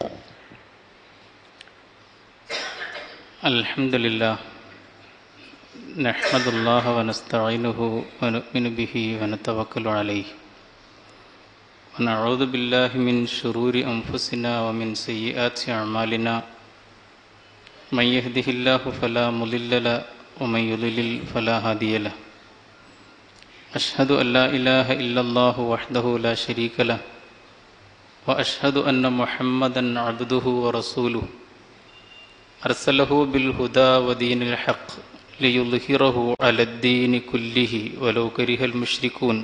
الحمد لله نحمد الله ونستعينه ونؤمن به ونتوكل عليه ونعوذ بالله من شرور أنفسنا ومن سيئات أعمالنا من يهده الله فلا مضل له ومن يضلل فلا هادي له أشهد أن لا إله إلا الله وحده لا شريك له وأشهد أن محمدا عبده ورسوله أرسله بالهدى ودين الحق ليظهره على الدين كله ولو كره المشركون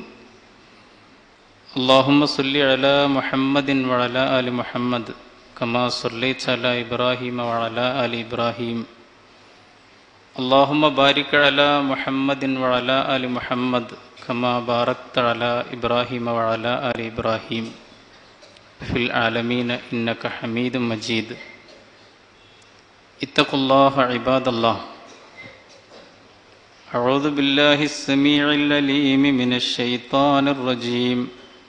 اللهم صل على محمد وعلى آل محمد كما صليت على إبراهيم وعلى آل إبراهيم اللهم بارك على محمد وعلى آل محمد كما باركت على إبراهيم وعلى آل إبراهيم في العالمين إنك حميد مجيد اتقوا الله عباد الله أعوذ بالله السميع العليم من الشيطان الرجيم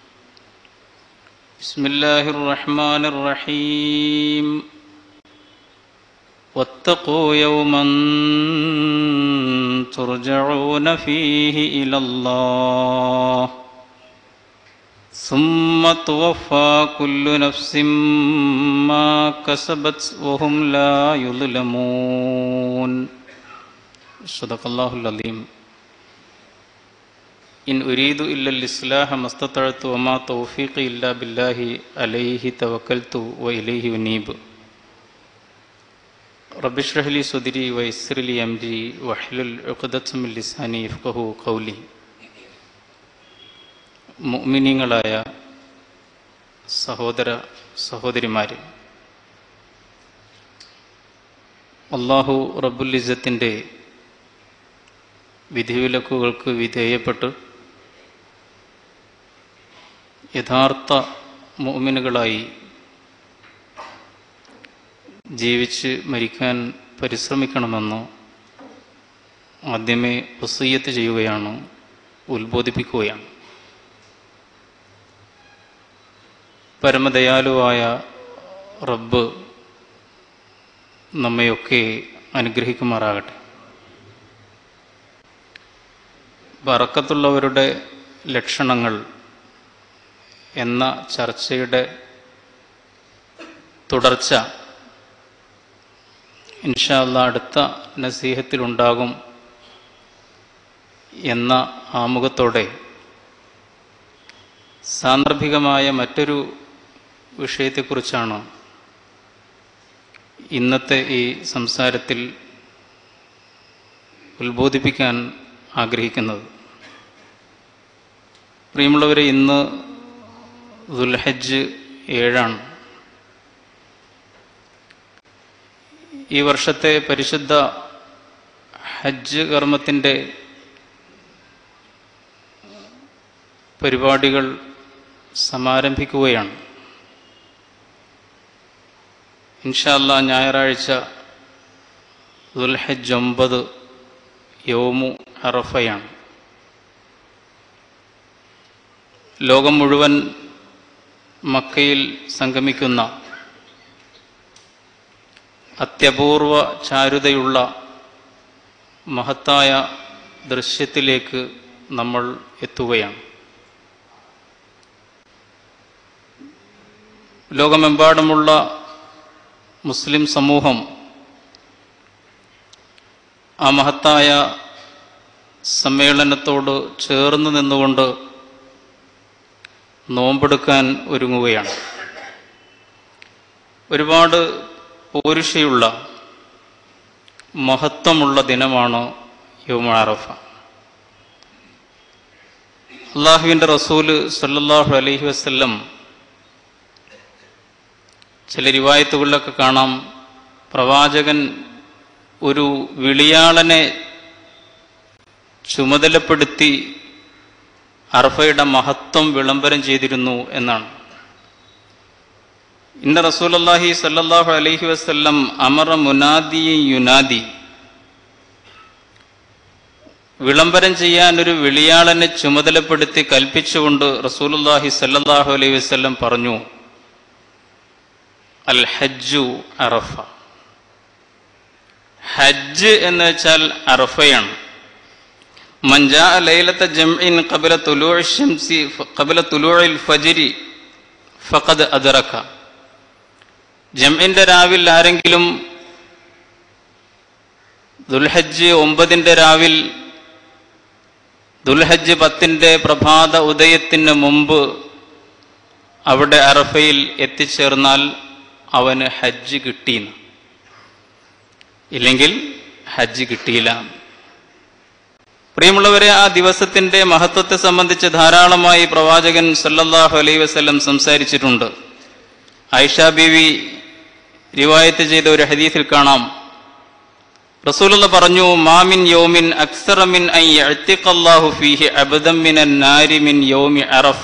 بسم الله الرحمن الرحيم واتقوا يوما ترجعون فيه إلى الله ثم توفى كل نفس ما كسبت وهم لا يظلمون صدق الله العظيم إن أريد إلا الإصلاح ما استطعت وما توفيقي إلا بالله عليه توكلت وإليه أنيب رب اشرح لي صدري ويسر لي أمري واحلل عقدة من لساني يفقه قولي മുഅ്മിനീങ്ങളായ സഹോദര സഹോദരിമാർ അള്ളാഹു റബ്ബുൽ ഇസത്തിൻ്റെ വിധിവിലക്കുകൾക്ക് വിധേയപ്പെട്ട് യഥാർത്ഥ മുഅ്മിനുകളായി ജീവിച്ച് മരിക്കാൻ പരിശ്രമിക്കണമെന്ന് ആദ്യമേ വസീയത്ത് ചെയ്യുകയാണ് ഉത്ബോധിപ്പിക്കുകയാണ് പരമദയാലുവായ റബ്ബ് നമ്മയൊക്കെ അനുഗ്രഹിക്കുമാറാകട്ടെ വറക്കത്തുള്ളവരുടെ ലക്ഷണങ്ങൾ എന്ന ചർച്ചയുടെ തുടർച്ച ഇൻഷാല്ല അടുത്ത നസീഹത്തിലുണ്ടാകും എന്ന ആമുഖത്തോടെ സാന്ദർഭികമായ മറ്റൊരു വിഷയത്തെക്കുറിച്ചാണ് ഇന്നത്തെ ഈ സംസാരത്തിൽ ഉത്ബോധിപ്പിക്കാൻ ആഗ്രഹിക്കുന്നത് പ്രിയമുള്ളവരെ ഇന്ന് ദുൽഹജ്ജ് ഏഴാണ് ഈ വർഷത്തെ പരിശുദ്ധ ഹജ്ജ് കർമ്മത്തിൻ്റെ പരിപാടികൾ സമാരംഭിക്കുകയാണ് ഇൻഷാല്ല ഞായറാഴ്ച ദുൽഹജ് ഒമ്പത് യോമു അറഫയാണ് ലോകം മുഴുവൻ മക്കയിൽ സംഗമിക്കുന്ന അത്യപൂർവ ചാരുതയുള്ള മഹത്തായ ദൃശ്യത്തിലേക്ക് നമ്മൾ എത്തുകയാണ് ലോകമെമ്പാടുമുള്ള മുസ്ലിം സമൂഹം ആ മഹത്തായ സമ്മേളനത്തോട് ചേർന്ന് നിന്നുകൊണ്ട് നോമ്പെടുക്കാൻ ഒരുങ്ങുകയാണ് ഒരുപാട് പോരുഷയുള്ള മഹത്വമുള്ള ദിനമാണ് യോമാറഫ അള്ളാഹുവിൻ്റെ റസൂല് സല്ലല്ലാഹു അലൈഹി വസല്ലം ചില റിവായത്തുകളിലൊക്കെ കാണാം പ്രവാചകൻ ഒരു വിളിയാളനെ ചുമതലപ്പെടുത്തി അർഫയുടെ മഹത്വം വിളംബരം ചെയ്തിരുന്നു എന്നാണ് ഇന്ന റസൂലല്ലാഹി സല്ലല്ലാഹു അലൈഹി വസല്ലം അമറ മുനാദിയെ യുനാദി വിളംബരം ചെയ്യാൻ ഒരു വിളിയാളനെ ചുമതലപ്പെടുത്തി കൽപ്പിച്ചുകൊണ്ട് റസൂലുല്ലാഹി സല്ലല്ലാഹു അലൈഹി വസല്ലം പറഞ്ഞു അൽ ഹജ്ജു അറഫ ഹജ്ജ് എന്ന് വെച്ചാൽ അറഫയാണ് മഞ്ചാ ലൈലത്തെ ജംഇൻ ഖബല തുലൂഇ ശംസി ഖബല തുലൂഇൽ ഫജ്രി ഫഖദ് അദ്റക ജംഇന്റെ രാവിൽ ആരെങ്കിലും ദുൽഹജ്ജ് ഒമ്പതിൻ്റെ രാവിൽ ദുൽഹജ്ജ് പത്തിൻ്റെ പ്രഭാത ഉദയത്തിന് മുമ്പ് അവിടെ അറഫയിൽ എത്തിച്ചേർന്നാൽ അവന് ഹജ്ജ് കിട്ടിയെന്ന് ഇല്ലെങ്കിൽ ഹജ്ജ് കിട്ടിയില്ല പ്രിയമുള്ളവരെ ആ ദിവസത്തിന്റെ മഹത്വത്തെ സംബന്ധിച്ച് ധാരാളമായി പ്രവാചകൻ സല്ലല്ലാഹു അലൈഹി വസല്ലം സംസാരിച്ചിട്ടുണ്ട് ആയിഷ ബീവി റിവായത്ത് ചെയ്ത ഒരു ഹദീസിൽ കാണാം റസൂലുള്ള പറഞ്ഞു മാമിൻ യോമിൻ അക്സറമിൻ ഐ യഅ്തിഖല്ലാഹു ഫീഹി അബ്ദൻ മിനൻ നാരി മിൻ യൗമി അറഫ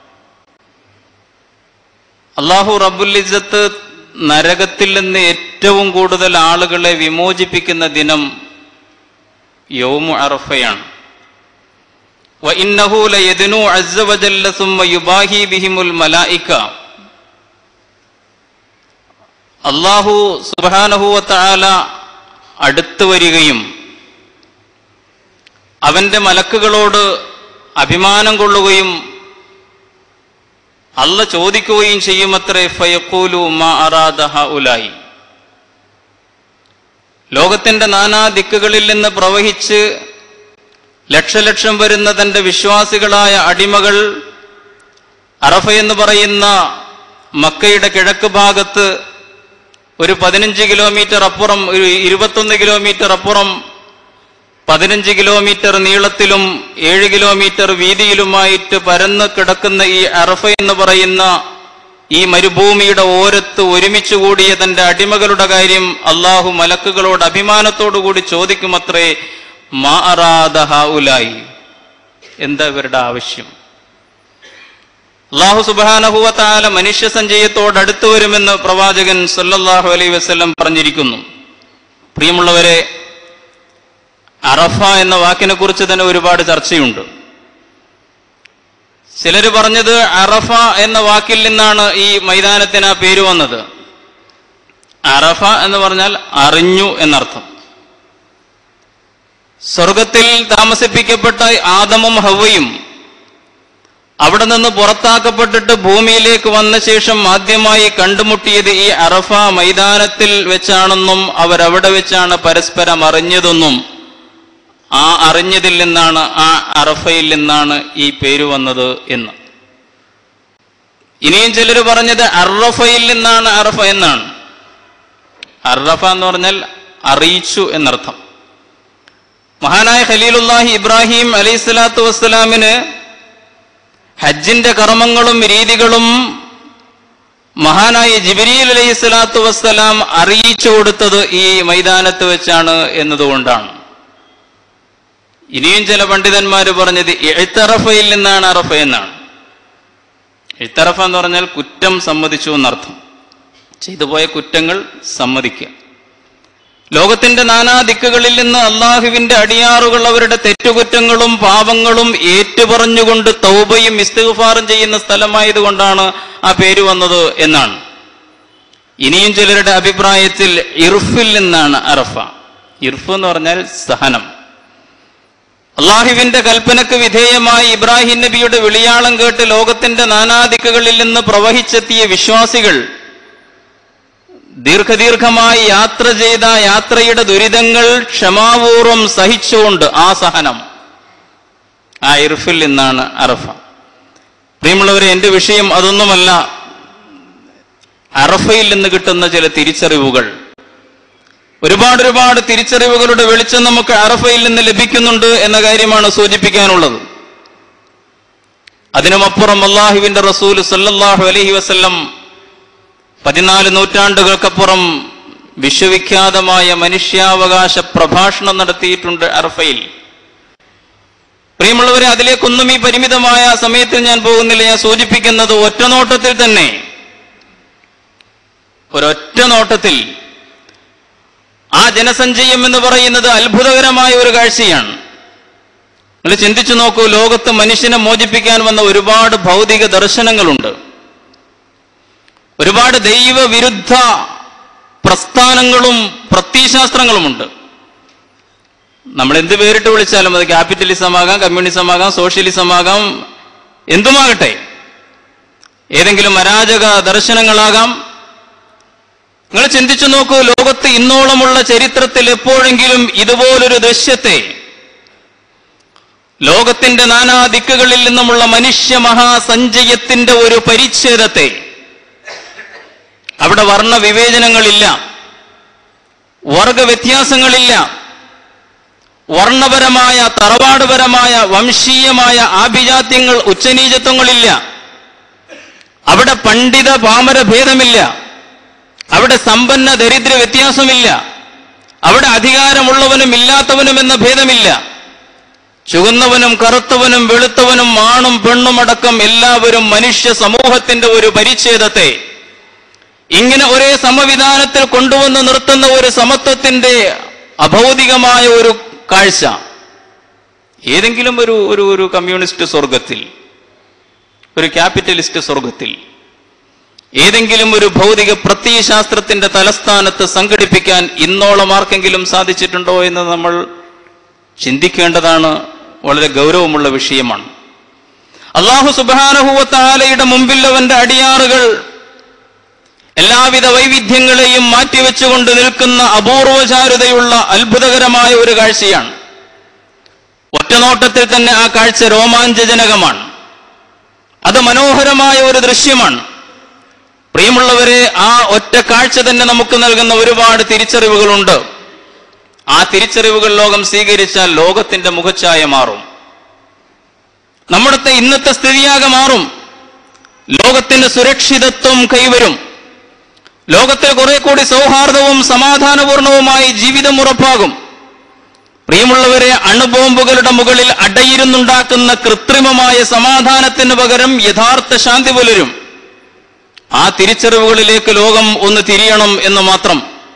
അള്ളാഹു റബ്ബുൽ ഇസ്സത്ത് നരകത്തിൽ നിന്ന് ഏറ്റവും കൂടുതൽ ആളുകളെ വിമോചിപ്പിക്കുന്ന ദിനം യൗമു അറഫയാണ് وإنه ليدنو عز وجل ثم يباهي بهم الملائكة അള്ളാഹു സുബാനഹുവത്താല അടുത്തു വരികയും അവന്റെ മലക്കുകളോട് അഭിമാനം കൊള്ളുകയും അല്ല ചോദിക്കുകയും ചെയ്യുമത്രേ ഫയക്കൂലു മാ അറാദഹ ഉലായി ലോകത്തിന്റെ നാനാ ദിക്കുകളിൽ നിന്ന് പ്രവഹിച്ച് ലക്ഷലക്ഷം വരുന്ന തന്റെ വിശ്വാസികളായ അടിമകൾ അറഫ എന്ന് പറയുന്ന മക്കയുടെ കിഴക്ക് ഭാഗത്ത് ഒരു പതിനഞ്ച് കിലോമീറ്റർ അപ്പുറം ഒരു ഇരുപത്തൊന്ന് കിലോമീറ്റർ അപ്പുറം പതിനഞ്ച് കിലോമീറ്റർ നീളത്തിലും ഏഴ് കിലോമീറ്റർ വീതിയിലുമായിട്ട് പരന്ന് കിടക്കുന്ന ഈ അറഫ എന്ന് പറയുന്ന ഈ മരുഭൂമിയുടെ ഓരത്ത് ഒരുമിച്ച് കൂടിയ തന്റെ അടിമകളുടെ കാര്യം അള്ളാഹു മലക്കുകളോട് അഭിമാനത്തോടുകൂടി ചോദിക്കുമത്രേ മാ അറാദഹ ഉലായി എന്താ ഇവരുടെ ആവശ്യം അള്ളാഹു സുബാനഹുവത്താല മനുഷ്യ സഞ്ചയത്തോട് അടുത്തു വരുമെന്ന് പ്രവാചകൻ സല്ലല്ലാഹു അലൈഹി വസല്ലം പറഞ്ഞിരിക്കുന്നു പ്രിയമുള്ളവരെ അറഫ എന്ന വാക്കിനെ കുറിച്ച് തന്നെ ഒരുപാട് ചർച്ചയുണ്ട് ചിലർ പറഞ്ഞത് അറഫ എന്ന വാക്കിൽ നിന്നാണ് ഈ മൈതാനത്തിന് ആ പേര് വന്നത് അറഫ എന്ന് പറഞ്ഞാൽ അറിഞ്ഞു എന്നർത്ഥം സ്വർഗത്തിൽ താമസിപ്പിക്കപ്പെട്ട ആദമും ഹവയും അവിടെ നിന്ന് പുറത്താക്കപ്പെട്ടിട്ട് ഭൂമിയിലേക്ക് വന്ന ശേഷം ആദ്യമായി കണ്ടുമുട്ടിയത് ഈ അറഫ മൈതാനത്തിൽ വെച്ചാണെന്നും അവരവിടെ വെച്ചാണ് പരസ്പരം അറിഞ്ഞതെന്നും ആ അറിഞ്ഞതിൽ നിന്നാണ് ആ അറഫയിൽ നിന്നാണ് ഈ പേര് വന്നത് എന്ന് ഇനിയും ചിലർ പറഞ്ഞത് അറഫയിൽ നിന്നാണ് അറഫ എന്നാണ് അറഫ എന്ന് പറഞ്ഞാൽ അറിയിച്ചു എന്നർത്ഥം മഹാനായ ഖലീലുല്ലാഹി ഇബ്രാഹിം അലൈഹി സ്വലാത്തു വസ്സലാമിന് ഹജ്ജിന്റെ കർമ്മങ്ങളും രീതികളും മഹാനായ ജിബിരിയിൽ അലൈഹി സ്വലാത്തു വസ്സലാം അറിയിച്ചു കൊടുത്തത് ഈ മൈതാനത്ത് വെച്ചാണ് എന്നതുകൊണ്ടാണ് ഇനിയും ചില പണ്ഡിതന്മാർ പറഞ്ഞത് എഴുത്തറഫയിൽ നിന്നാണ് അറഫ എന്നാണ് എഴുത്തറഫ എന്ന് പറഞ്ഞാൽ കുറ്റം സമ്മതിച്ചു എന്നർത്ഥം ചെയ്തുപോയ കുറ്റങ്ങൾ സമ്മതിക്കുക ലോകത്തിന്റെ നാനാ ദിക്കുകളിൽ നിന്ന് അള്ളാഹുവിന്റെ അടിയാറുകൾ അവരുടെ തെറ്റുകുറ്റങ്ങളും പാപങ്ങളും ഏറ്റുപറഞ്ഞുകൊണ്ട് തൗബയും ഇസ്തിഗ്ഫാറും ചെയ്യുന്ന സ്ഥലമായതുകൊണ്ടാണ് ആ പേര് വന്നത് എന്നാണ് ഇനിയും ചിലരുടെ അഭിപ്രായത്തിൽ ഇർഫിൽ നിന്നാണ് അറഫ ഇർഫ് എന്ന് പറഞ്ഞാൽ സഹനം അള്ളാഹുവിന്റെ കൽപ്പനക്ക് വിധേയമായി ഇബ്രാഹിം നബിയുടെ വിളിയാളം കേട്ട് ലോകത്തിന്റെ നാനാദിക്കുകളിൽ നിന്ന് പ്രവഹിച്ചെത്തിയ വിശ്വാസികൾ ദീർഘദീർഘമായി യാത്ര ചെയ്ത യാത്രയുടെ ദുരിതങ്ങൾ ക്ഷമാപൂർവം സഹിച്ചുകൊണ്ട് ആ സഹനം ആ ഇർഫിൽ നിന്നാണ് അറഫ പ്രിയമുള്ളവരെ എന്റെ വിഷയം അതൊന്നുമല്ല അറഫയിൽ നിന്ന് കിട്ടുന്ന ചില തിരിച്ചറിവുകൾ ഒരുപാട് ഒരുപാട് തിരിച്ചറിവുകളുടെ വെളിച്ചം നമുക്ക് അറഫയിൽ നിന്ന് ലഭിക്കുന്നുണ്ട് എന്ന കാര്യമാണ് സൂചിപ്പിക്കാനുള്ളത് അതിനുമപ്പുറം അള്ളാഹുവിന്റെ റസൂൽ സല്ലല്ലാഹു അലൈഹി വസല്ലം പതിനാല് നൂറ്റാണ്ടുകൾക്കപ്പുറം വിശ്വവിഖ്യാതമായ മനുഷ്യാവകാശ പ്രഭാഷണം നടത്തിയിട്ടുണ്ട് അറഫയിൽ പ്രിയമുള്ളവരെ അതിലേക്കൊന്നും ഈ പരിമിതമായ സമയത്തിൽ ഞാൻ പോകുന്നില്ല ഞാൻ സൂചിപ്പിക്കുന്നത് ഒറ്റനോട്ടത്തിൽ തന്നെ ഒരൊറ്റ നോട്ടത്തിൽ ആ ജനസഞ്ചയം എന്ന് പറയുന്നത് അത്ഭുതകരമായ ഒരു കാഴ്ചയാണ് നിങ്ങൾ ചിന്തിച്ചു നോക്കൂ ലോകത്ത് മനുഷ്യനെ മോചിപ്പിക്കാൻ വന്ന ഒരുപാട് ഭൗതിക ദർശനങ്ങളുണ്ട് ഒരുപാട് ദൈവവിരുദ്ധ പ്രസ്ഥാനങ്ങളും പ്രത്യയശാസ്ത്രങ്ങളുമുണ്ട് നമ്മൾ എന്ത് പേരിട്ട് വിളിച്ചാലും അത് ക്യാപിറ്റലിസം ആകാം കമ്മ്യൂണിസം ആകാം സോഷ്യലിസം ആകാം എന്തുമാകട്ടെ ഏതെങ്കിലും അരാജക ദർശനങ്ങളാകാം നിങ്ങൾ ചിന്തിച്ചു നോക്കൂ ലോകത്ത് ഇന്നോളമുള്ള ചരിത്രത്തിൽ എപ്പോഴെങ്കിലും ഇതുപോലൊരു ദൃശ്യത്തെ ലോകത്തിന്റെ നാനാ ദിക്കുകളിൽ നിന്നുമുള്ള മനുഷ്യ മഹാസഞ്ചയത്തിന്റെ ഒരു പരിച്ഛേദത്തെ അവിടെ വർണ്ണ വിവേചനങ്ങളില്ല വർഗവ്യത്യാസങ്ങളില്ല വർണ്ണപരമായ തറവാടുപരമായ വംശീയമായ ആഭിജാത്യങ്ങൾ ഉച്ചനീചത്വങ്ങളില്ല അവിടെ പണ്ഡിത പാമര ഭേദമില്ല അവിടെ സമ്പന്ന ദരിദ്ര വ്യത്യാസമില്ല അവിടെ അധികാരമുള്ളവനും ഇല്ലാത്തവനും എന്ന ഭേദമില്ല ചുവന്നവനും കറുത്തവനും വെളുത്തവനും ആണും പെണ്ണും അടക്കം എല്ലാവരും മനുഷ്യ സമൂഹത്തിന്റെ ഒരു പരിച്ഛേദത്തെ ഇങ്ങനെ ഒരേ സമവിധാനത്തിൽ കൊണ്ടുവന്ന് നിർത്തുന്ന ഒരു സമത്വത്തിന്റെ അഭൗതികമായ ഒരു കാഴ്ച ഏതെങ്കിലും ഒരു ഒരു ഒരു കമ്മ്യൂണിസ്റ്റ് സ്വർഗത്തിൽ ഒരു ക്യാപിറ്റലിസ്റ്റ് സ്വർഗത്തിൽ ഏതെങ്കിലും ഒരു ഭൗതിക പ്രത്യയശാസ്ത്രത്തിന്റെ തലസ്ഥാനത്ത് സംഘടിപ്പിക്കാൻ ഇന്നോളം ആർക്കെങ്കിലും സാധിച്ചിട്ടുണ്ടോ എന്ന് നമ്മൾ ചിന്തിക്കേണ്ടതാണ് വളരെ ഗൗരവമുള്ള വിഷയമാണ് അള്ളാഹു സുബാനഹുവത്താലയുടെ മുമ്പിൽ അവന്റെ അടിയാറുകൾ എല്ലാവിധ വൈവിധ്യങ്ങളെയും മാറ്റിവെച്ചുകൊണ്ട് നിൽക്കുന്ന അപൂർവചാരുതയുള്ള അത്ഭുതകരമായ ഒരു കാഴ്ചയാണ് ഒറ്റനോട്ടത്തിൽ തന്നെ ആ കാഴ്ച രോമാഞ്ചജനകമാണ് അത് മനോഹരമായ ഒരു ദൃശ്യമാണ് പ്രിയമുള്ളവരെ ആ ഒറ്റ കാഴ്ച തന്നെ നമുക്ക് നൽകുന്ന ഒരുപാട് തിരിച്ചറിവുകളുണ്ട് ആ തിരിച്ചറിവുകൾ ലോകം സ്വീകരിച്ചാൽ ലോകത്തിന്റെ മുഖച്ഛായ മാറും നമ്മുടെ ഇന്നത്തെ സ്ഥിതിയാകെ മാറും ലോകത്തിന്റെ സുരക്ഷിതത്വം കൈവരും ലോകത്തിൽ കുറെ കൂടി സൗഹാർദ്ദവും സമാധാനപൂർണവുമായി ജീവിതം ഉറപ്പാകും പ്രിയമുള്ളവരെ അണുബോംബുകളുടെ മുകളിൽ അടയിരുന്നുണ്ടാക്കുന്ന കൃത്രിമമായ സമാധാനത്തിന് പകരം യഥാർത്ഥ ശാന്തി പുലരും ആ തിരിച്ചറിവുകളിലേക്ക് ലോകം ഒന്ന് തിരിയണം എന്ന് മാത്രം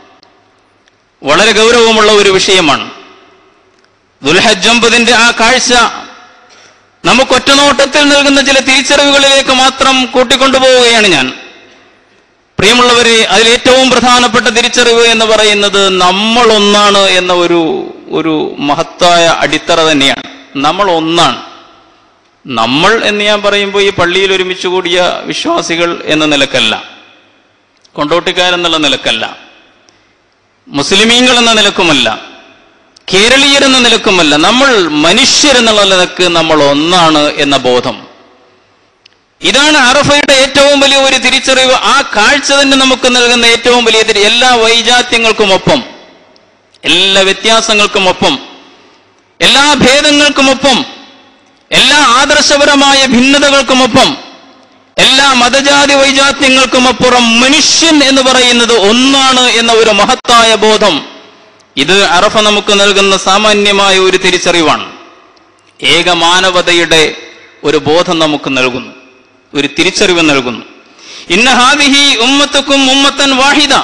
വളരെ ഗൗരവമുള്ള ഒരു വിഷയമാണ് ദുൽഹജ്ജമ്പതിന്റെ ആ കാഴ്ച നമുക്ക് ഒറ്റനോട്ടത്തിൽ നൽകുന്ന ചില തിരിച്ചറിവുകളിലേക്ക് മാത്രം കൂട്ടിക്കൊണ്ടുപോവുകയാണ് ഞാൻ പ്രിയമുള്ളവരെ അതിൽ ഏറ്റവും പ്രധാനപ്പെട്ട തിരിച്ചറിവ് എന്ന് പറയുന്നത് നമ്മൾ ഒന്നാണ് എന്ന ഒരു ഒരു മഹത്തായ അടിത്തറ തന്നെയാണ് നമ്മൾ ഒന്നാണ് നമ്മൾ എന്ന് ഞാൻ പറയുമ്പോൾ ഈ പള്ളിയിൽ ഒരുമിച്ച് കൂടിയ വിശ്വാസികൾ എന്ന നിലക്കല്ല കൊണ്ടോട്ടിക്കാരെന്നുള്ള നിലക്കല്ല മുസ്ലിമീങ്ങൾ എന്ന നിലക്കുമല്ല കേരളീയർ എന്ന നിലക്കുമല്ല നമ്മൾ മനുഷ്യരെന്നുള്ള നിലക്ക് നമ്മൾ ഒന്നാണ് എന്ന ബോധം ഇതാണ് അറഫയുടെ ഏറ്റവും വലിയ ഒരു തിരിച്ചറിവ് ആ കാഴ്ച തന്നെ നമുക്ക് നൽകുന്ന ഏറ്റവും വലിയ തിരി എല്ലാ വൈജാത്യങ്ങൾക്കുമൊപ്പം എല്ലാ വ്യത്യാസങ്ങൾക്കുമൊപ്പം എല്ലാ ഭേദങ്ങൾക്കുമൊപ്പം എല്ലാ ആദർശപരമായ ഭിന്നതകൾക്കുമൊപ്പം എല്ലാ മതജാതി വൈജാത്യങ്ങൾക്കുമപ്പുറം മനുഷ്യൻ എന്ന് പറയുന്നത് ഒന്നാണ് എന്ന ഒരു മഹത്തായ ബോധം ഇത് അറഫ നമുക്ക് നൽകുന്ന സാമാന്യമായ ഒരു തിരിച്ചറിവാണ് ഏകമാനവതയുടെ ഒരു ബോധം നമുക്ക് നൽകുന്നു ഒരു തിരിച്ചറിവ് നൽകുന്നു ഇന്ന ഹാദിഹി ഉമ്മത്തുക്കും ഉമ്മത്തൻ വാഹിദ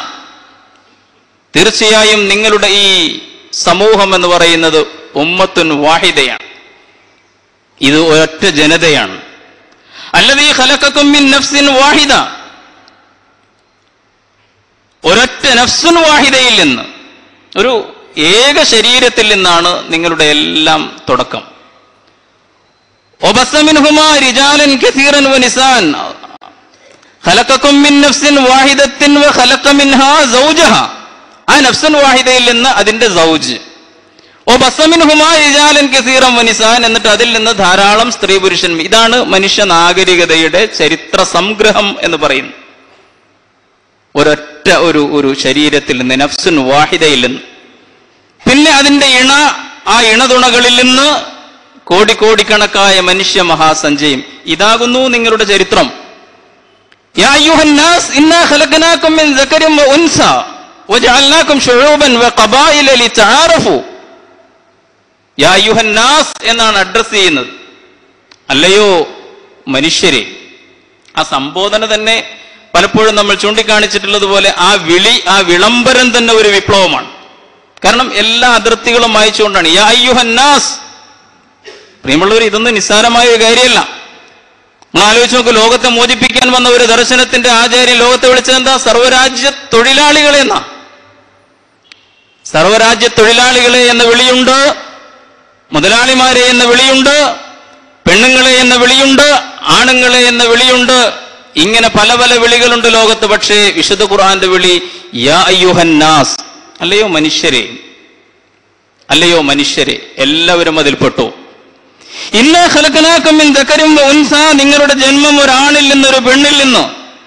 തീർച്ചയായും നിങ്ങളുടെ ഈ സമൂഹം എന്ന് പറയുന്നത് ഉമ്മത്തുൻ വാഹിദയാണ് ഇത് ഒരൊറ്റ ജനതയാണ് അല്ലത് ഈ ഖലക്കക്കും മിൻ നഫ്സിൻ വാഹിദ ഒരൊറ്റ നഫ്സുൻ വാഹിദയിൽ നിന്ന് ഒരു ഏക ശരീരത്തിൽ നിന്നാണ് നിങ്ങളുടെ എല്ലാം തുടക്കം ഒബസമിൻഹുമാ റിജാലൻ കസീറൻ വ നിസാൻ ഖലക്കക്കും മിൻ നഫ്സിൻ വാഹിദത്തിൻ വ ഖലക്ക മിൻഹാ സൗജഹ ആ നഫ്സൻ വാഹിദയിൽ നിന്ന് അതിന്റെ സൗജ് ഓ ബസമിൻഹുമാ റിജാലൻ കസീറൻ വ നിസാൻ എന്നിട്ട് അതിൽ നിന്ന് ധാരാളം സ്ത്രീ പുരുഷൻ ഇതാണ് മനുഷ്യ നാഗരികതയുടെ ചരിത്ര സംഗ്രഹം എന്ന് പറയുന്നു ഒരൊറ്റ ഒരു ഒരു ശരീരത്തിൽ നിന്ന് നഫ്സുൻ വാഹിദയിൽ നിന്ന് പിന്നെ അതിന്റെ ഇണ ആ ഇണതുണകളിൽ നിന്ന് കോടിക്കോടിക്കണക്കായ മനുഷ്യ മഹാസഞ്ചയം ഇതാകുന്നു നിങ്ങളുടെ ചരിത്രം യാ അയ്യുഹന്നാസ് ഇന്നാ ഖലഖനാകും മിൻ ദക്കരിൻ വ ഉൻസ വജഅൽനാകും ശുഊബൻ വ ഖബായില ലിതആറഫു യാ അയ്യുഹന്നാസ് എന്നാണ് അഡ്രസ് ചെയ്യുന്നത് അല്ലയോ മനുഷ്യരെ ആ സംബോധന തന്നെ പലപ്പോഴും നമ്മൾ ചൂണ്ടിക്കാണിച്ചിട്ടുള്ളത് പോലെ ആ വിളി ആ വിളംബരം തന്നെ ഒരു വിപ്ലവമാണ് കാരണം എല്ലാ അതിർത്തികളും വായിച്ചുകൊണ്ടാണ് യാ അയ്യുഹന്നാസ് പ്രിയമുള്ളവർ ഇതൊന്നും നിസ്സാരമായ ഒരു കാര്യമല്ല നിങ്ങൾ ആലോചിച്ച് നോക്ക് ലോകത്തെ മോചിപ്പിക്കാൻ വന്ന ഒരു ദർശനത്തിന്റെ ആചാര്യൻ ലോകത്തെ വിളിച്ചത് എന്താ സർവരാജ്യ തൊഴിലാളികളെ എന്നാ സർവരാജ്യ തൊഴിലാളികളെ എന്ന വിളിയുണ്ട് മുതലാളിമാരെ എന്ന വിളിയുണ്ട് പെണ്ണുങ്ങളെ എന്ന വിളിയുണ്ട് ആണുങ്ങളെ എന്ന വിളിയുണ്ട് ഇങ്ങനെ പല പല വിളികളുണ്ട് ലോകത്ത് പക്ഷേ വിശുദ്ധ ഖുർആന്റെ വിളി യാ അയ്യുഹന്നാസ് അല്ലയോ മനുഷ്യരെ അല്ലയോ മനുഷ്യരെ എല്ലാവരും അതിൽപ്പെട്ടു ഇന്ന ഖലഖനാക്കും ദക്കരും ഉൻസ നിങ്ങളുടെ ജന്മം ഒരാണിൽ നിന്നൊരു പെണ്ണിൽ നിന്ന്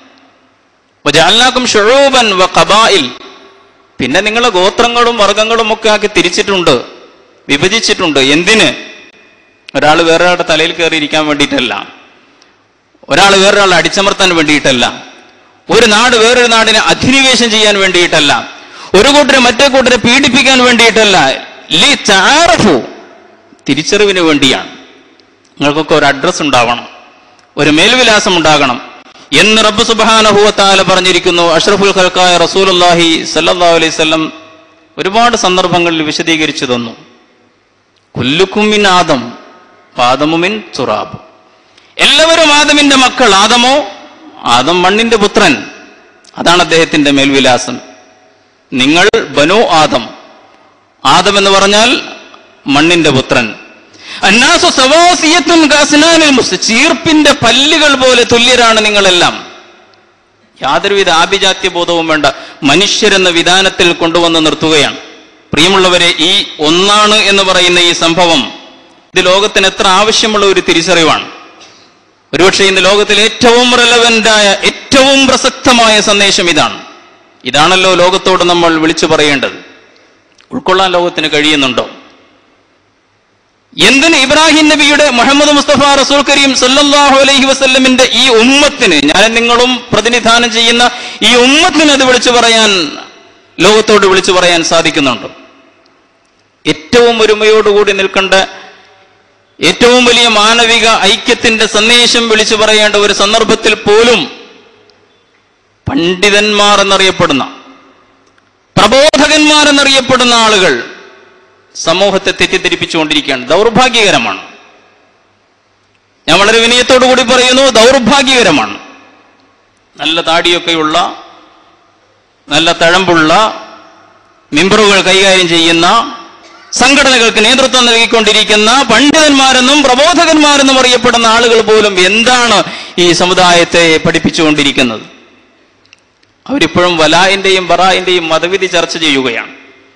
വജഅൽനാക്കും ഷുഊബൻ വ ഖബായിൽ പിന്നെ നിങ്ങളെ ഗോത്രങ്ങളും വർഗങ്ങളും ഒക്കെ ആക്കി തിരിച്ചിട്ടുണ്ട് വിഭജിച്ചിട്ടുണ്ട് എന്തിന് ഒരാൾ വേറൊരാളുടെ തലയിൽ കയറി ഇരിക്കാൻ വേണ്ടിയിട്ടല്ല ഒരാൾ വേറൊരാളെ അടിച്ചമർത്താൻ വേണ്ടിയിട്ടല്ല ഒരു നാട് വേറൊരു നാടിനെ അധിനിവേശം ചെയ്യാൻ വേണ്ടിയിട്ടല്ല ഒരു കൂട്ടരെ മറ്റേ കൂട്ടരെ പീഡിപ്പിക്കാൻ വേണ്ടിയിട്ടല്ല ലി ചാറഫു തിരിച്ചറിവിന് വേണ്ടിയാണ് നിങ്ങൾക്കൊക്കെ ഒരു അഡ്രസ് ഉണ്ടാവണം ഒരു മേൽവിലാസം ഉണ്ടാകണം എന്ന് റബ്ബ് സുബാനഹുവത്താല പറഞ്ഞിരിക്കുന്നു അഷ്റഫുൽ ഖൽക്കായ റസൂലുല്ലാഹി സല്ലല്ലാഹു അലൈഹി വസല്ലം ഒരുപാട് സന്ദർഭങ്ങളിൽ വിശദീകരിച്ചു തന്നു കുല്ലുക്കുമിൻ ആദം ആദമുമിൻ തുറാബ് എല്ലാവരും ആദമിന്റെ മക്കൾ ആദമോ ആദം മണ്ണിന്റെ പുത്രൻ അതാണ് അദ്ദേഹത്തിന്റെ മേൽവിലാസം നിങ്ങൾ ബനു ആദം ആദം എന്ന് പറഞ്ഞാൽ മണ്ണിന്റെ പുത്രൻ അന്നാസു സവാസിയത്തും കാസ്നാനിൽ മുസ് ചീർപ്പിന്റെ പല്ലുകൾ പോലെ തുല്യരാണ് നിങ്ങളെല്ലാം യാതൊരുവിധ ആഭിജാത്യ ബോധവും വേണ്ട മനുഷ്യരെന്ന വിധാനത്തിൽ കൊണ്ടുവന്ന് നിർത്തുകയാണ് പ്രിയമുള്ളവരെ ഈ ഒന്നാണ് എന്ന് പറയുന്ന ഈ സംഭവം ഇത് ലോകത്തിന് എത്ര ആവശ്യമുള്ള ഒരു തിരിച്ചറിവാണ് ഒരുപക്ഷെ ഇന്ന് ലോകത്തിൽ ഏറ്റവും റെലവൻ്റായ ഏറ്റവും പ്രസക്തമായ സന്ദേശം ഇതാണ് ഇതാണല്ലോ ലോകത്തോട് നമ്മൾ വിളിച്ചു പറയേണ്ടത് ഉൾക്കൊള്ളാൻ ലോകത്തിന് കഴിയുന്നുണ്ടോ എന്തിന് ഇബ്രാഹിം നബിയുടെ മുഹമ്മദ് മുസ്തഫ റസൂൽ കരീം സല്ലല്ലാഹു അലൈഹി വസല്ലമിന്റെ ഈ ഉമ്മത്തിന് ഞാൻ നിങ്ങളും പ്രതിനിധാനം ചെയ്യുന്ന ഈ ഉമ്മത്തിന് അത് വിളിച്ചു പറയാൻ ലോകത്തോട് വിളിച്ചു പറയാൻ സാധിക്കുന്നുണ്ട് ഏറ്റവും ഒരുമയോടുകൂടി നിൽക്കേണ്ട ഏറ്റവും വലിയ മാനവിക ഐക്യത്തിന്റെ സന്ദേശം വിളിച്ചു പറയേണ്ട ഒരു സന്ദർഭത്തിൽ പോലും പണ്ഡിതന്മാർ എന്നറിയപ്പെടുന്ന പ്രബോധകന്മാർ എന്നറിയപ്പെടുന്ന ആളുകൾ സമൂഹത്തെ തെറ്റിദ്ധരിപ്പിച്ചുകൊണ്ടിരിക്കുകയാണ് ദൗർഭാഗ്യകരമാണ് ഞാൻ വളരെ വിനയത്തോടു കൂടി പറയുന്നു ദൗർഭാഗ്യകരമാണ് നല്ല താടിയൊക്കെയുള്ള നല്ല തഴമ്പുള്ള മെമ്പറുകൾ കൈകാര്യം ചെയ്യുന്ന സംഘടനകൾക്ക് നേതൃത്വം നൽകിക്കൊണ്ടിരിക്കുന്ന പണ്ഡിതന്മാരെന്നും പ്രബോധകന്മാരെന്നും അറിയപ്പെടുന്ന ആളുകൾ പോലും എന്താണ് ഈ സമുദായത്തെ പഠിപ്പിച്ചുകൊണ്ടിരിക്കുന്നത് അവരിപ്പോഴും വലായിന്റെയും ബറായിന്റെയും മതവിധി ചർച്ച ചെയ്യുകയാണ്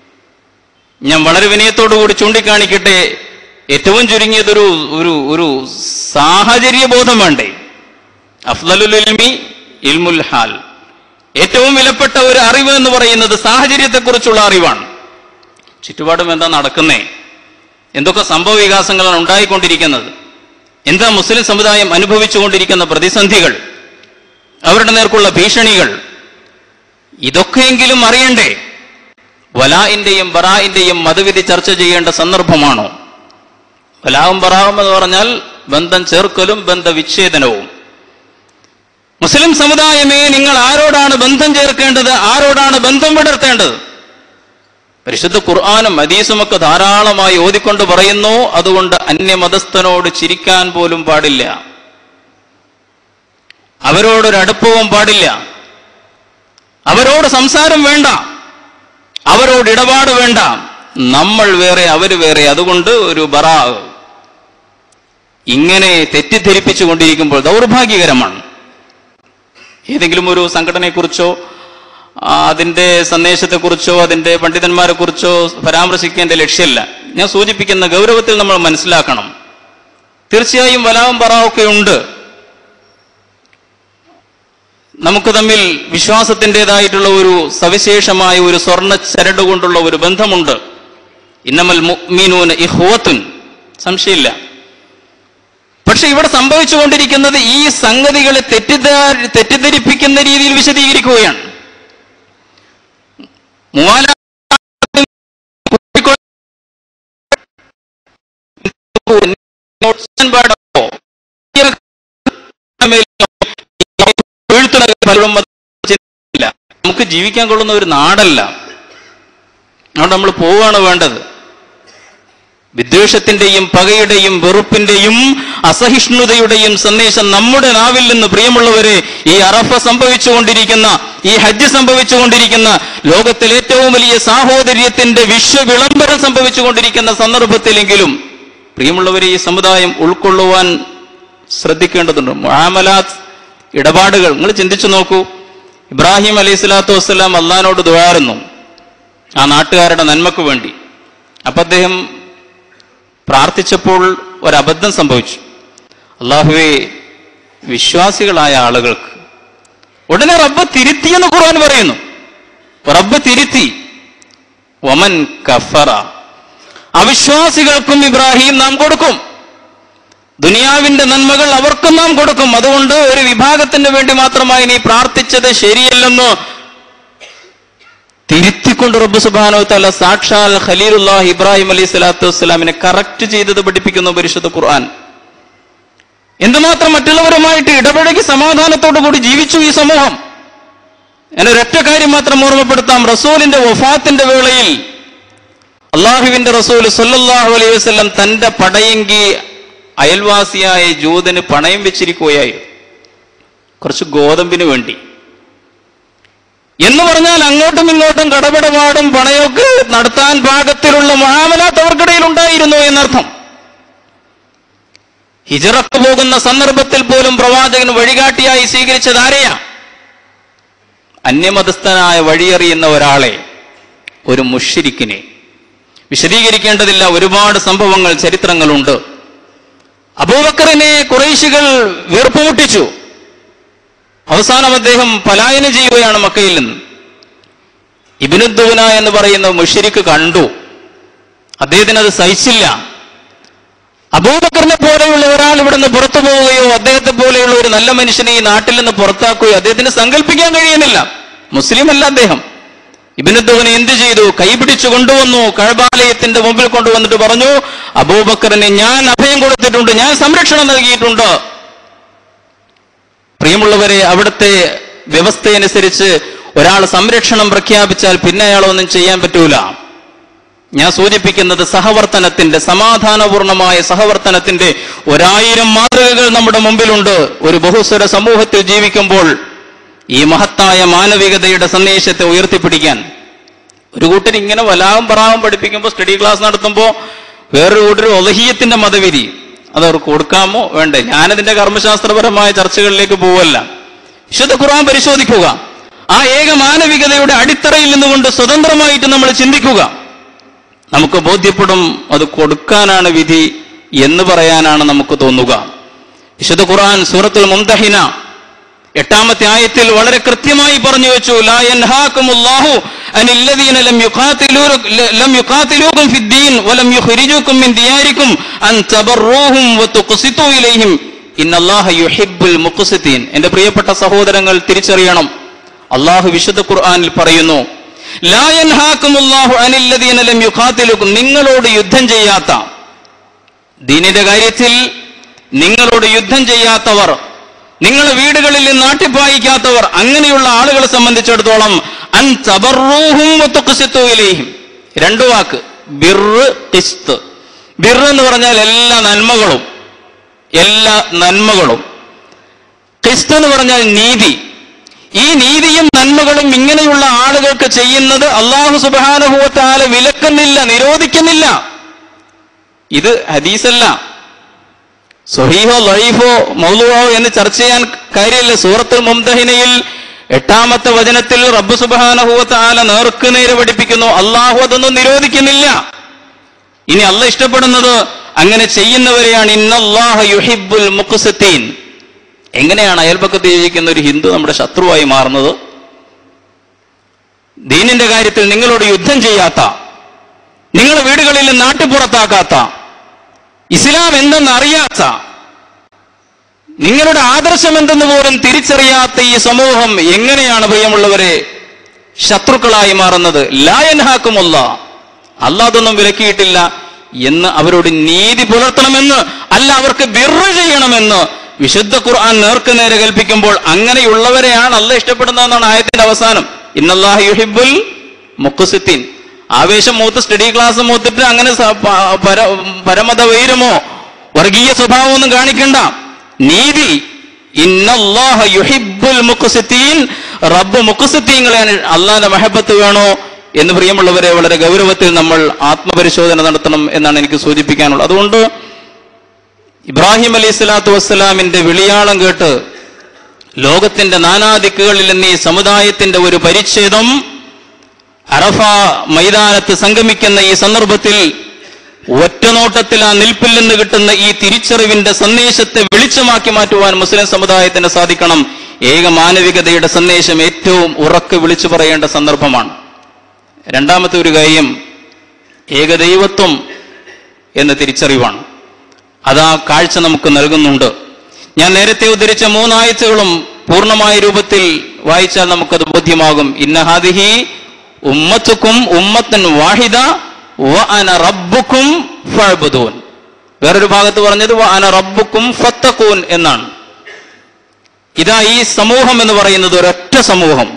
ഞാൻ വളരെ വിനയത്തോടുകൂടി ചൂണ്ടിക്കാണിക്കട്ടെ ഏറ്റവും ചുരുങ്ങിയതൊരു ഒരു ഒരു സാഹചര്യ ബോധം വേണ്ടേ അഫ്ദലുൽ ഇൽമി ഇൽമുൽ ഹാൽ ഏറ്റവും വിലപ്പെട്ട ഒരു അറിവ് എന്ന് പറയുന്നത് സാഹചര്യത്തെക്കുറിച്ചുള്ള അറിവാണ് ചുറ്റുപാടും എന്താ നടക്കുന്നേ എന്തൊക്കെ സംഭവ വികാസങ്ങളാണ് ഉണ്ടായിക്കൊണ്ടിരിക്കുന്നത് എന്താ മുസ്ലിം സമുദായം അനുഭവിച്ചുകൊണ്ടിരിക്കുന്ന പ്രതിസന്ധികൾ അവരുടെ നേർക്കുള്ള ഭീഷണികൾ ഇതൊക്കെയെങ്കിലും അറിയണ്ടേ വലാഇന്റെയും ബറായിന്റെയും മതവിധി ചർച്ച ചെയ്യേണ്ട സന്ദർഭമാണോ വലാവും ബറാവും എന്ന് പറഞ്ഞാൽ ബന്ധം ചേർക്കലും ബന്ധവിച്ഛേദനവും മുസ്ലിം സമുദായമേ നിങ്ങൾ ആരോടാണ് ബന്ധം ചേർക്കേണ്ടത് ആരോടാണ് ബന്ധം വിടർത്തേണ്ടത് പരിശുദ്ധ ഖുർആാനും ഹദീസും ഒക്കെ ധാരാളമായി ഓതിക്കൊണ്ട് പറയുന്നു അതുകൊണ്ട് അന്യമതസ്ഥനോട് ചിരിക്കാൻ പോലും പാടില്ല അവരോടൊരടുപ്പവും പാടില്ല അവരോട് സംസാരം വേണ്ട അവരോട് ഇടപാട് വേണ്ട നമ്മൾ വേറെ അവര് വേറെ അതുകൊണ്ട് ഒരു ബറാ ഇങ്ങനെ തെറ്റിദ്ധരിപ്പിച്ചു കൊണ്ടിരിക്കുമ്പോൾ ദൗർഭാഗ്യകരമാണ് ഏതെങ്കിലും ഒരു സംഘടനയെക്കുറിച്ചോ ആ, അതിന്റെ സന്ദേശത്തെക്കുറിച്ചോ അതിന്റെ പണ്ഡിതന്മാരെ കുറിച്ചോ പരാമർശിക്കേണ്ട ലക്ഷ്യമല്ല ഞാൻ സൂചിപ്പിക്കുന്ന ഗൗരവത്തിൽ നമ്മൾ മനസ്സിലാക്കണം തീർച്ചയായും വലാവും പറാവൊക്കെ ഉണ്ട് നമുക്ക് തമ്മിൽ വിശ്വാസത്തിൻ്റെതായിട്ടുള്ള ഒരു സവിശേഷമായ ഒരു സ്വർണ്ണ ചരട് കൊണ്ടുള്ള ഒരു ബന്ധമുണ്ട് ഇന്നമൽ മുഅ്മിനൂന ഇഹ്വത്തുൻ സംശയമില്ല പക്ഷെ ഇവിടെ സംഭവിച്ചുകൊണ്ടിരിക്കുന്നത് ഈ സംഗതികളെ തെറ്റിദ്ധാ- തെറ്റിദ്ധരിപ്പിക്കുന്ന രീതിയിൽ വിശദീകരിക്കുകയാണ് മൂവാല വീഴ്ത്തുന്ന പലരും അത് ചിന്തിക്കില്ല. നമുക്ക് ജീവിക്കാൻ കൊള്ളുന്ന ഒരു നാടല്ല അതുകൊണ്ട് നമ്മൾ പോവുകയാണ് വേണ്ടത് വിദ്വേഷത്തിന്റെയും പകയുടെയും വെറുപ്പിന്റെയും അസഹിഷ്ണുതയുടെയും സന്ദേശം നമ്മുടെ നാവിൽ നിന്ന് പ്രിയമുള്ളവരെ ഈ അറഫ സംഭവിച്ചുകൊണ്ടിരിക്കുന്ന ഈ ഹജ്ജ് സംഭവിച്ചുകൊണ്ടിരിക്കുന്ന ലോകത്തിൽ ഏറ്റവും വലിയ സാഹോദര്യത്തിന്റെ വിശ്വവിളംബരം സംഭവിച്ചുകൊണ്ടിരിക്കുന്ന സന്ദർഭത്തിലെങ്കിലും പ്രിയമുള്ളവരെ ഈ സമുദായം ഉൾക്കൊള്ളുവാൻ ശ്രദ്ധിക്കേണ്ടതുണ്ട് മുഹാമലാത്ത് ഇടപാടുകൾ നിങ്ങൾ ചിന്തിച്ചു നോക്കൂ ഇബ്രാഹിം അലൈഹി സ്വലാത്തു വസ്സലാം അള്ളഹാനോട് ദ്വാരുന്നു ആ നാട്ടുകാരുടെ നന്മക്ക് വേണ്ടി അപ്പൊ അദ്ദേഹം പ്രാർത്ഥിച്ചപ്പോൾ ഒരബദ്ധം സംഭവിച്ചു അള്ളാഹുവെ വിശ്വാസികളായ ആളുകൾക്ക് ഉടനെ റബ്ബ് തിരുത്തിയെന്ന് ഖുർആൻ പറയുന്നു റബ്ബ് തിരുത്തി ഒമൻ കഫറ അവിശ്വാസികൾക്കും ഇബ്രാഹിം നാം കൊടുക്കും ദുനിയാവിന്റെ നന്മകൾ അവർക്കും നാം കൊടുക്കും അതുകൊണ്ട് ഒരു വിഭാഗത്തിന് വേണ്ടി മാത്രമായി നീ പ്രാർത്ഥിച്ചത് ശരിയല്ലെന്ന് തിരുത്തിക്കൊണ്ട് റബ്ബ് സുബാനോ തല സാക്ഷാൽ ഖലീലുല്ലാഹ് ഇബ്രാഹിം അലൈഹി സ്വലാത്തു വസ്സലാമിനെ കറക്റ്റ് ചെയ്തത് പഠിപ്പിക്കുന്നു പരിശുദ്ധ ഖുർആൻ എന്തുമാത്രം മറ്റുള്ളവരുമായിട്ട് ഇടപഴകി സമാധാനത്തോടു കൂടി ജീവിച്ചു ഈ സമൂഹം എന്നെ ഒരൊറ്റ കാര്യം മാത്രം ഓർമ്മപ്പെടുത്താം റസൂലിന്റെ വഫാത്തിന്റെ വേളയിൽ അള്ളാഹുവിന്റെ റസൂൽ സല്ലല്ലാഹു അലൈഹി വസല്ലം തന്റെ പടയെങ്കി അയൽവാസിയായ ജൂതന് പണയം വെച്ചിരിക്കുകയായിരുന്നു കുറച്ച് ഗോതമ്പിന് വേണ്ടി എന്ന് പറഞ്ഞാൽ അങ്ങോട്ടും ഇങ്ങോട്ടും കടപടപാടും പണയൊക്കെ നടത്താൻ പാകത്തിലുള്ള മഹാമലാത്ത് അവർക്കിടയിൽ ഉണ്ടായിരുന്നു എന്നർത്ഥം ഹിജറക്ക് പോകുന്ന സന്ദർഭത്തിൽ പോലും പ്രവാചകൻ വഴികാട്ടിയായി സ്വീകരിച്ചത് ആരെയാ അന്യമതസ്ഥനായ വഴിയറിയുന്ന ഒരാളെ ഒരു മുഷിരിക്കിനെ വിശദീകരിക്കേണ്ടതില്ല ഒരുപാട് സംഭവങ്ങൾ ചരിത്രങ്ങളുണ്ട് അബൂബക്കറിനെ കുറേശികൾ വീർപ്പുമുട്ടിച്ചു അവസാനം അദ്ദേഹം പലായനം ചെയ്യുകയാണ് മക്കയിൽ നിന്ന് ഇബിനുദ്ദൂന എന്ന് പറയുന്ന മുഷിരിക്ക് കണ്ടു അദ്ദേഹത്തിന് അത് സഹിച്ചില്ല അബൂബക്കറിനെ പോലെയുള്ള ഒരാൾ ഇവിടുന്ന് പുറത്തു പോവുകയോ അദ്ദേഹത്തെ പോലെയുള്ള ഒരു നല്ല മനുഷ്യനെ ഈ നാട്ടിൽ നിന്ന് പുറത്താക്കുകയോ അദ്ദേഹത്തിന് സങ്കല്പിക്കാൻ കഴിയുന്നില്ല മുസ്ലിം അല്ല അദ്ദേഹം ഇബിനുദ്ദൂനെ എന്ത് ചെയ്തു കൈപിടിച്ചു കൊണ്ടുവന്നു കഴബാലയത്തിന്റെ മുമ്പിൽ കൊണ്ടുവന്നിട്ട് പറഞ്ഞു അബൂബക്കറിന് ഞാൻ അഭയം കൊടുത്തിട്ടുണ്ട് ഞാൻ സംരക്ഷണം നൽകിയിട്ടുണ്ട് പ്രിയമുള്ളവരെ അവിടുത്തെ വ്യവസ്ഥയനുസരിച്ച് ഒരാൾ സംരക്ഷണം പ്രഖ്യാപിച്ചാൽ പിന്നെ അയാളൊന്നും ചെയ്യാൻ പറ്റൂല ഞാൻ സൂചിപ്പിക്കുന്നത് സഹവർത്തനത്തിന്റെ സമാധാനപൂർണമായ സഹവർത്തനത്തിന്റെ ഒരായിരം മാതൃകകൾ നമ്മുടെ മുമ്പിലുണ്ട് ഒരു ബഹുസ്വര സമൂഹത്തിൽ ജീവിക്കുമ്പോൾ ഈ മഹത്തായ മാനവികതയുടെ സന്ദേശത്തെ ഉയർത്തിപ്പിടിക്കാൻ ഒരു കൂട്ടർ ഇങ്ങനെ വലാവും പറാവും പഠിപ്പിക്കുമ്പോൾ സ്റ്റഡി ക്ലാസ് നടത്തുമ്പോൾ വേറൊരു കൂട്ടർ ഒലഹീയത്തിന്റെ മതവിധി അത് അവർക്ക് കൊടുക്കാമോ വേണ്ടേ ഞാനതിന്റെ കർമ്മശാസ്ത്രപരമായ ചർച്ചകളിലേക്ക് പോവല്ല വിശുദ്ധ ഖുർആൻ പരിശോധിക്കുക ആ ഏക മാനവികതയുടെ അടിത്തറയിൽ നിന്നുകൊണ്ട് സ്വതന്ത്രമായിട്ട് നമ്മൾ ചിന്തിക്കുക നമുക്ക് ബോധ്യപ്പെടും അത് കൊടുക്കാനാണ് വിധി എന്ന് പറയാനാണ് നമുക്ക് തോന്നുക വിശുദ്ധ ഖുർആൻ സൂറത്തുൽ മുംതഹിന എട്ടാമത്തെ ആയത്തിൽ വളരെ കൃത്യമായി പറഞ്ഞു വെച്ചു ലാ യൻഹാകുമുല്ലാഹു അനില്ലദീന ലം യുഖാതിലൂ ലം യുഖാതിലൂകും ഫിദ്ദീൻ വലം യുഖ്രിജൂകും മിൻ ദിയാരിക്കും അൻ തബറൂഹും വതുഖ്സിതു ഇലൈഹിം ഇന്നല്ലാഹ യുഹിബ്ബുൽ മുഖ്സിതീൻ എന്റെ പ്രിയപ്പെട്ട സഹോദരങ്ങൾ തിരിച്ചറിയണം അള്ളാഹു വിശുദ്ധ ഖുർആനിൽ പറയുന്നു ലാ യൻഹാകുമുല്ലാഹു അനില്ലദീന ലം യുഖാതിലൂകും നിങ്ങളോട് യുദ്ധം ചെയ്യാത്ത ദീനിന്റെ കാര്യത്തിൽ നിങ്ങളോട് യുദ്ധം ചെയ്യാത്തവർ നിങ്ങളെ വീടുകളിൽ നാട്ടിപ്പായിക്കാത്തവർ അങ്ങനെയുള്ള ആളുകളെ സംബന്ധിച്ചിടത്തോളം അൻ തബറൂഹും വതുഖ്സിതു ഇലൈഹിം രണ്ടു വാക്ക് ബിർറ് ഖിസ്ത് ബിർറ് എന്ന് പറഞ്ഞാൽ എല്ലാ നന്മകളും എല്ലാ നന്മകളും ഖിസ്ത് എന്ന് പറഞ്ഞാൽ നീതി ഈ നീതിയും നന്മകളും ഇങ്ങനെയുള്ള ആളുകൾക്ക് ചെയ്യുന്നത് അള്ളാഹു സുബാനുഭവത്താല് വിലക്കുന്നില്ല നിരോധിക്കുന്നില്ല ഇത് ഹദീസല്ല സൊഹീഹോ ലൈഫോ മൗലുവോ എന്ന് ചർച്ച ചെയ്യാൻ കാര്യമില്ല സൂറത്തുൽ മുംതഹിനയിൽ എട്ടാമത്തെ വചനത്തിൽ റബ്ബ് സുബാനഹുവത്ത് ആല നേർക്ക് നേരെ പഠിപ്പിക്കുന്നു അള്ളാഹു അതൊന്നും നിരോധിക്കുന്നില്ല ഇനി അല്ല ഇഷ്ടപ്പെടുന്നത് അങ്ങനെ ചെയ്യുന്നവരെയാണ് ഇന്നല്ലാഹ യുഹിബുൽ മുഖ്സത്തീൻ എങ്ങനെയാണ് അയൽപക്കത്ത് ജീവിക്കുന്ന ഒരു ഹിന്ദു നമ്മുടെ ശത്രുവായി മാറുന്നത് ദീനിന്റെ കാര്യത്തിൽ നിങ്ങളോട് യുദ്ധം ചെയ്യാത്ത നിങ്ങളെ വീടുകളിൽ നാട്ടുപുറത്താക്കാത്ത ഇസ്ലാം എന്തെന്ന് അറിയാത്ത നിങ്ങളുടെ ആദർശം എന്തെന്ന് പോലും തിരിച്ചറിയാത്ത ഈ സമൂഹം എങ്ങനെയാണ് പ്രിയമുള്ളവരെ ശത്രുക്കളായി മാറുന്നത് ലായൻഹാക്കുമല്ല അല്ലാതൊന്നും വിലക്കിയിട്ടില്ല എന്ന് അവരോട് നീതി പുലർത്തണമെന്ന് അല്ല അവർക്ക് ബിർറ് ചെയ്യണമെന്ന് വിശുദ്ധ ഖുർആൻ നേർക്ക് നേരെ കൽപ്പിക്കുമ്പോൾ അങ്ങനെയുള്ളവരെയാണ് അല്ല ഇഷ്ടപ്പെടുന്നതെന്നാണ് ആയത്തിന്റെ അവസാനം ഇന്നല്ലാഹ് യുഹിബുൽ മുഖസിത്തീൻ ആവേശം മൂത്ത് സ്റ്റഡി ക്ലാസ് മൂത്തിട്ട് അങ്ങനെ സ- പ- പര- പരമത വൈരമോ വർഗീയ സ്വഭാവമൊന്നും കാണിക്കണ്ട നീതി ഇന്നല്ലാഹ യുഹിബ്ബുൽ മുഖ്സിത്തീൻ റബ്ബ് മുഖ്സിത്തീങ്ങളെ അള്ളാന്റെ മഹബത്ത് വേണോ എന്ന് പ്രിയമുള്ളവരെ വളരെ ഗൗരവത്തിൽ നമ്മൾ ആത്മപരിശോധന നടത്തണം എന്നാണ് എനിക്ക് സൂചിപ്പിക്കാനുള്ളത് അതുകൊണ്ട് ഇബ്രാഹിം അലൈഹി സ്വലാത്തു വസ്സലാമിന്റെ വിളിയാളം കേട്ട് ലോകത്തിന്റെ നാനാദിക്കുകളിൽ നിന്ന് ഈ സമുദായത്തിന്റെ ഒരു പരിച്ഛേദം അറഫ മൈതാനത്ത് സംഗമിക്കുന്ന ഈ സന്ദർഭത്തിൽ ഒറ്റനോട്ടത്തിൽ ആ നിൽപ്പിൽ നിന്ന് കിട്ടുന്ന ഈ തിരിച്ചറിവിന്റെ സന്ദേശത്തെ വെളിച്ചമാക്കി മാറ്റുവാൻ മുസ്ലിം സമുദായത്തിന് സാധിക്കണം ഏക മാനവികതയുടെ സന്ദേശം ഏറ്റവും ഉറക്കെ വിളിച്ചു പറയേണ്ട സന്ദർഭമാണ് രണ്ടാമത്തെ ഒരു കാര്യം ഏകദൈവത്വം എന്ന തിരിച്ചറിവാണ് അതാ കാഴ്ച നമുക്ക് നൽകുന്നുണ്ട് ഞാൻ നേരത്തെ ഉദ്ധരിച്ച മൂന്നായത്തുകളും പൂർണ്ണമായ രൂപത്തിൽ വായിച്ചാൽ നമുക്കത് ബോധ്യമാകും ഇന്നഹാദിഹി ഉമ്മത്തുക്കും ഉമ്മത്തൻ വാഹിദ വ അന റബ്ബുക്കും ഫഅ്ബുദൂൻ വേറൊരു ഭാഗത്ത് പറഞ്ഞത് വ അന റബ്ബുക്കും ഫത്തഖൂൻ എന്നാണ് ഇതാ ഈ സമൂഹം എന്ന് പറയുന്നത് ഒരൊറ്റ സമൂഹം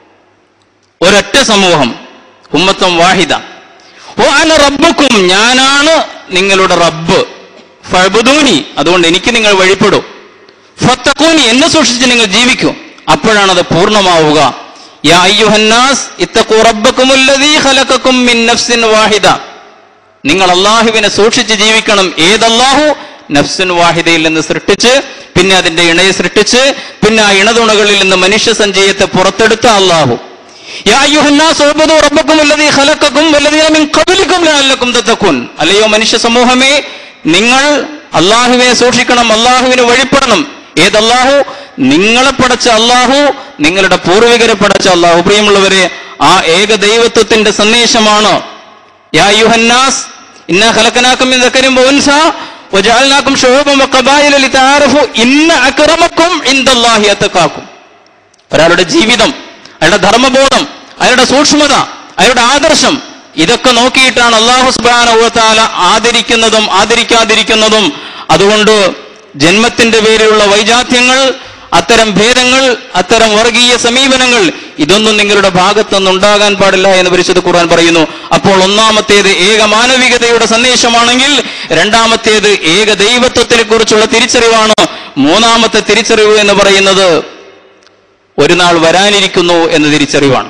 ഒരൊറ്റ സമൂഹം ഉമ്മത്തം വാഹിദ ഓ അന റബ്ബുക്കും ഞാനാണ് നിങ്ങളുടെ റബ്ബ് ഫഅ്ബുദൂനി അതുകൊണ്ട് എനിക്ക് നിങ്ങൾ വഴിപ്പെടൂ ഫത്തഖൂനി എന്നെ സൂക്ഷിച്ച് നിങ്ങൾ ജീവിക്കൂ അപ്പോഴാണ് അത് പൂർണ്ണമാവുക യാ അയ്യുഹന്നാസ് ഇത്തഖൂ റബ്ബക്കുമുല്ലദീ ഖലഖക്കും മിൻ നഫ്സിൻ വാഹിദ നിങ്ങൾ അള്ളാഹുവിനെ സൂക്ഷിച്ച് ജീവിക്കണം ഏതല്ലാഹു നഫ്സിൻ വാഹിദയിൽ നിന്ന് സൃഷ്ടിച്ച് പിന്നെ അതിന്റെ ഇണയെ സൃഷ്ടിച്ച് പിന്നെ ആ ഇണതുണകളിൽ നിന്ന് മനുഷ്യ സഞ്ചയത്തെ പുറത്തെടുത്ത അള്ളാഹു യാ അയ്യുഹന്നാസ് ഉഅ്ബുദൂ റബ്ബക്കും അല്ലദീ ഖലഖക്കും വല്ലദീന മിൻ ഖബ്ലിക്കും ലഅല്ലക്കും തത്തഖൂൻ അല്ലയോ മനുഷ്യ സമൂഹമേ നിങ്ങൾ അള്ളാഹുവിനെ സൂക്ഷിക്കണം അള്ളാഹുവിന് വഴിപ്പെടണം ഏതല്ലാഹു നിങ്ങളെ പടച്ച അള്ളാഹു നിങ്ങളുടെ പൂർവികരെ പടച്ച അള്ളാഹു പ്രിയമുള്ളവരെ ആ ഏക ദൈവത്വത്തിന്റെ സന്ദേശമാണ് യാ യുഹന്നാസ് ഇന്ന ഖലഖനാക്കും മിൻ ദക്കരിൻ വഉൻസ വജഅൽനാക്കും ശുഊബൻ വഖബായില ലിതആറഫു ഇന്ന അക്രമക്കും ഇൻദല്ലാഹി അത്തഖാക്കും ഒരാളുടെ ജീവിതം അയാളുടെ ധർമ്മബോധം അയാളുടെ സൂക്ഷ്മത അയാളുടെ ആദർശം ഇതൊക്കെ നോക്കിയിട്ടാണ് അള്ളാഹു സുബാന ആദരിക്കുന്നതും ആദരിക്കാതിരിക്കുന്നതും അതുകൊണ്ട് ജന്മത്തിന്റെ പേരിലുള്ള വൈജാത്യങ്ങൾ അത്തരം ഭേദങ്ങൾ അത്തരം വർഗീയ സമീപനങ്ങൾ ഇതൊന്നും നിങ്ങളുടെ ഭാഗത്തുനിന്ന് ഉണ്ടാകാൻ പാടില്ല എന്ന് പരിശുദ്ധ ഖുർആൻ പറയുന്നു അപ്പോൾ ഒന്നാമത്തേത് ഏക മാനവികതയുടെ സന്ദേശമാണെങ്കിൽ രണ്ടാമത്തേത് ഏക ദൈവത്വത്തിനെ കുറിച്ചുള്ള തിരിച്ചറിവാണ് മൂന്നാമത്തെ തിരിച്ചറിവ് എന്ന് പറയുന്നത് ഒരു നാൾ വരാനിരിക്കുന്നു എന്ന തിരിച്ചറിവാണ്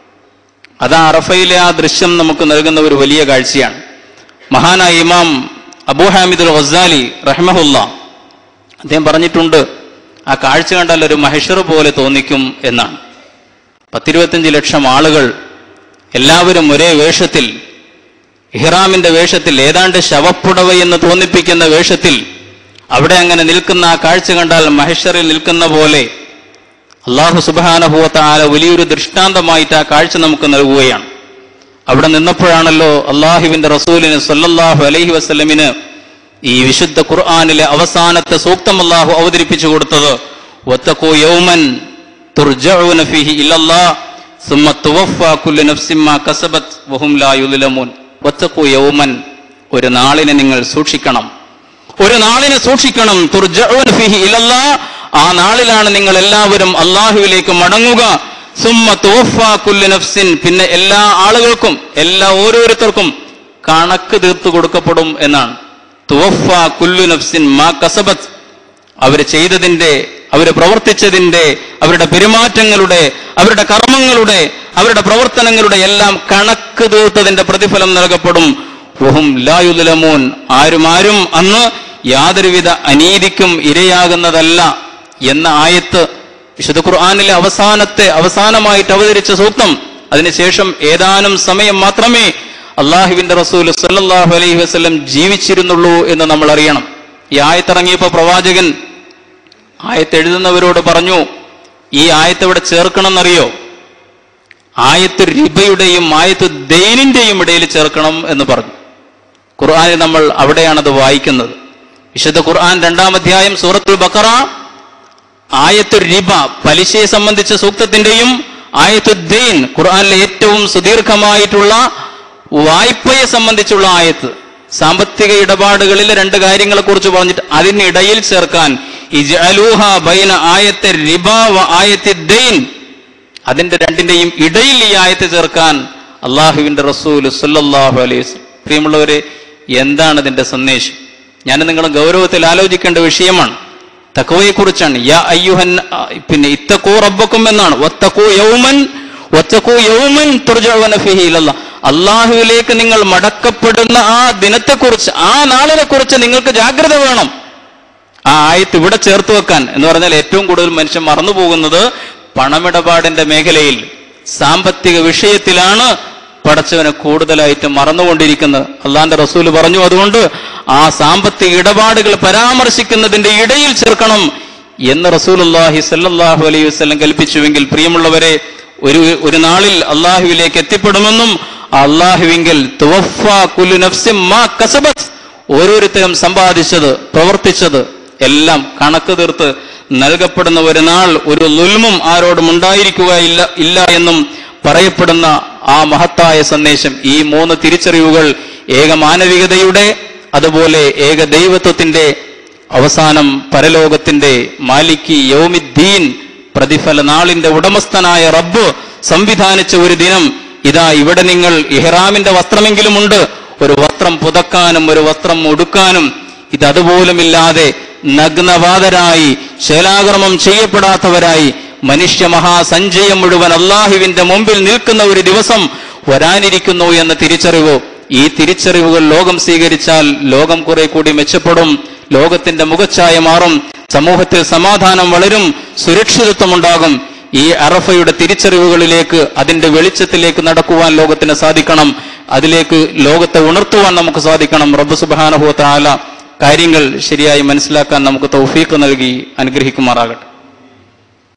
അത് ആ അറഫയിലെ ആ ദൃശ്യം നമുക്ക് നൽകുന്ന ഒരു വലിയ കാഴ്ചയാണ് മഹാനായ ഇമാം അബൂ ഹാമിദുൽ ഗസാലി റഹ്മഹുല്ല അദ്ദേഹം പറഞ്ഞിട്ടുണ്ട് ആ കാഴ്ച കണ്ടാൽ ഒരു മഹഷർ പോലെ തോന്നിക്കും എന്നാണ് പത്തിരുപത്തഞ്ച് ലക്ഷം ആളുകൾ എല്ലാവരും ഒരേ വേഷത്തിൽ ഇഹ്റാമിന്റെ വേഷത്തിൽ ഏതാണ്ട് ശവപ്പുടവ എന്ന് തോന്നിപ്പിക്കുന്ന വേഷത്തിൽ അവിടെ അങ്ങനെ നിൽക്കുന്ന ആ കാഴ്ച കണ്ടാൽ മഹഷറിൽ നിൽക്കുന്ന പോലെ അള്ളാഹു സുബാനഹുവത്താല വലിയൊരു ദൃഷ്ടാന്തമായിട്ട് ആ കാഴ്ച നമുക്ക് നൽകുകയാണ് അവിടെ നിന്നപ്പോഴാണല്ലോ അള്ളാഹുവിന്റെ റസൂലിന് സല്ലല്ലാഹു അലൈഹി വസല്ലമിന് ഈ വിശുദ്ധ ഖുർആാനിലെ അവസാനത്തെ സൂക്തം അള്ളാഹു അവതരിപ്പിച്ചു കൊടുത്തത് വത്തഖൂ യൗമൻ തുർജഊന ഫീഹി ഇലല്ലാ സുമ്മ തുവഫാ കുല്ലു നഫ്സിൻ മാ കസബത് വഹും ലാ യുദ്ലമൂൻ വത്തഖൂ യൗമൻ ഒരു നാളിനെ നിങ്ങൾ സൂക്ഷിക്കണം ഒരു നാളിനെ സൂക്ഷിക്കണം തുർജഊന ഫീഹി ഇലല്ലാ ആ നാളിലാണ് നിങ്ങൾ എല്ലാവരും അള്ളാഹുവിലേക്ക് മടങ്ങുക സുമ്മ തുവഫാ കുല്ലു നഫ്സിൻ പിന്നെ എല്ലാ ആളുകൾക്കും എല്ലാ ഓരോരുത്തർക്കും കണക്ക് തീർത്തു കൊടുക്കപ്പെടും എന്നാണ് തുവഫ കുല്ലു നഫ്സിൻ മാ കസബത്ത് അവർ ചെയ്തതിന്റെ അവർ പ്രവർത്തിച്ചതിന്റെ അവരുടെ പെരുമാറ്റങ്ങളുടെ അവരുടെ കർമ്മങ്ങളുടെ അവരുടെ പ്രവർത്തനങ്ങളുടെ എല്ലാം കണക്ക് തീർത്തതിന്റെ പ്രതിഫലം നൽകപ്പെടും വഹും ലായുലമൂൻ ആരും ആരും അന്ന് യാതൊരുവിധ അനീതിക്കും ഇരയാകുന്നതല്ല എന്ന ആയത്ത് വിശുദ്ധ ഖുർആാനിലെ അവസാനത്തെ അവസാനമായിട്ട് അവതരിച്ച സൂക്തം അതിനുശേഷം ഏതാനും സമയം മാത്രമേ അള്ളാഹുവിന്റെ റസൂൽ സല്ലല്ലാഹു അലൈഹി വസല്ലം ജീവിച്ചിരുന്നുള്ളൂ എന്ന് നമ്മൾ അറിയണം ഈ ആയത്തിറങ്ങിയപ്പോൾ പ്രവാചകൻ ആയത്ത് എഴുതുന്നവരോട് പറഞ്ഞു ഈ ആയത്ത് ഇവിടെ ചേർക്കണമെന്നറിയോ ആയത്ത് റിബയുടെയും ആയത്ത് ദൈനിന്റെയും ഇടയിൽ ചേർക്കണം എന്ന് പറഞ്ഞു ഖുർആാനിൽ നമ്മൾ അവിടെയാണത് വായിക്കുന്നത് വിശുദ്ധ ഖുർആൻ രണ്ടാം അധ്യായം സൂറത്തുൽ ബക്കറ ആയത്തു റിബ പലിശയെ സംബന്ധിച്ച സൂക്തത്തിന്റെയും ആയത്തു ദൈൻ ഖുർആനിലെ ഏറ്റവും സുദീർഘമായിട്ടുള്ള വായ്പയെ സംബന്ധിച്ചുള്ള ആയത്ത് സാമ്പത്തിക ഇടപാടുകളിൽ രണ്ട് കാര്യങ്ങളെ കുറിച്ച് പറഞ്ഞിട്ട് അതിനിടയിൽ ചേർക്കാൻ ഇജ്അലൂഹ ബൈന ആയത്തെ റിബ വ ആയത്തി ദൈൻ അതിന്റെ രണ്ടിന്റെയും ഇടയിൽ ഈ ആയത്ത് ചേർക്കാൻ അള്ളാഹുവിന്റെ റസൂൽ സല്ലല്ലാഹു അലൈഹി വസല്ലം പ്രിയമുള്ളവരെ എന്താണ് ഇതിന്റെ സന്ദേശം ഞാൻ നിങ്ങൾ ഗൗരവത്തിൽ ആലോചിക്കേണ്ട വിഷയമാണ് തക്കവയെ കുറിച്ചാണ് യാ അയ്യുഹൻ ആ, പിന്നെ ഇത്തക്കൂ റബ്ബക്കും എന്നാണ് വത്തക്കൂ യൗമൻ വത്തക്കൂ യൗമൻ തുർജഅന ഫീഹി ഇലല്ലാഹ് അള്ളാഹുവിലേക്ക് നിങ്ങൾ മടക്കപ്പെടുന്ന ആ ദിനത്തെക്കുറിച്ച് ആ നാളിനെ കുറിച്ച് നിങ്ങൾക്ക് ജാഗ്രത വേണം ആ ആയത്ത് ഇവിടെ ചേർത്ത് വെക്കാൻ എന്ന് പറഞ്ഞാൽ ഏറ്റവും കൂടുതൽ മനുഷ്യൻ മറന്നു പോകുന്നത് പണമിടപാടിന്റെ മേഖലയിൽ സാമ്പത്തിക വിഷയത്തിലാണ് പടച്ചവനെ കൂടുതലായിട്ട് മറന്നുകൊണ്ടിരിക്കുന്നത് അള്ളാന്റെ റസൂല് പറഞ്ഞു അതുകൊണ്ട് ആ സാമ്പത്തിക ഇടപാടുകൾ പരാമർശിക്കുന്നതിന്റെ ഇടയിൽ ചേർക്കണം എന്ന് റസൂലുള്ളാഹി സല്ലല്ലാഹു അലൈഹി വസല്ലം കൽപ്പിച്ചുവെങ്കിൽ പ്രിയമുള്ളവരെ ഒരു ഒരു നാളിൽ അള്ളാഹുവിലേക്ക് എത്തിപ്പെടുമെന്നും ആ അള്ളാഹുവിങ്കിൽ തുവഫാ കുല്ലു നഫ്സിൻ മാ കസബത്ത് ഓരോരുത്തരും സമ്പാദിച്ചത് പ്രവർത്തിച്ചത് എല്ലാം കണക്ക് തീർത്ത് നൽകപ്പെടുന്ന ഒരു നാൾ ഒരു നുൽമും ആരോടും ഉണ്ടായിരിക്കുക ഇല്ല ഇല്ല എന്നും പറയപ്പെടുന്ന ആ മഹത്തായ സന്ദേശം ഈ മൂന്ന് തിരിച്ചറിവുകൾ ഏക മാനവികതയുടെ അതുപോലെ ഏക ദൈവത്വത്തിന്റെ അവസാനം പരലോകത്തിന്റെ മാലിക്കി യൗമിദ്ദീൻ പ്രതിഫല നാളിന്റെ ഉടമസ്ഥനായ റബ്ബ് സംവിധാനിച്ച ഒരു ദിനം ഇതാ ഇവിടെ നിങ്ങൾ ഇഹ്റാമിന്റെ വസ്ത്രമെങ്കിലുമുണ്ട് ഒരു വസ്ത്രം പുതക്കാനും ഒരു വസ്ത്രം ഉടുക്കാനും ഇത് അതുപോലുമില്ലാതെ നഗ്നവാതരായി ശേലാക്രമം ചെയ്യപ്പെടാത്തവരായി മനുഷ്യ മഹാസഞ്ചയം മുഴുവൻ അള്ളാഹുവിന്റെ മുമ്പിൽ നിൽക്കുന്ന ഒരു ദിവസം വരാനിരിക്കുന്നു എന്ന തിരിച്ചറിവ് ഈ തിരിച്ചറിവുകൾ ലോകം സ്വീകരിച്ചാൽ ലോകം കുറെ കൂടി മെച്ചപ്പെടും ലോകത്തിന്റെ മുഖച്ഛായ മാറും സമൂഹത്തിൽ സമാധാനം വളരും സുരക്ഷിതത്വമുണ്ടാകും ഈ അറഫയുടെ തിരിച്ചറിവുകളിലേക്ക് അതിന്റെ വെളിച്ചത്തിലേക്ക് നടക്കുവാൻ ലോകത്തിന് സാധിക്കണം അതിലേക്ക് ലോകത്തെ ഉണർത്തുവാൻ നമുക്ക് സാധിക്കണം റബ്ബ് സുബാനഹുവ താല കാര്യങ്ങൾ ശരിയായി മനസ്സിലാക്കാൻ നമുക്ക് തൗഫീഖ് നൽകി അനുഗ്രഹിക്കുമാറാകട്ടെ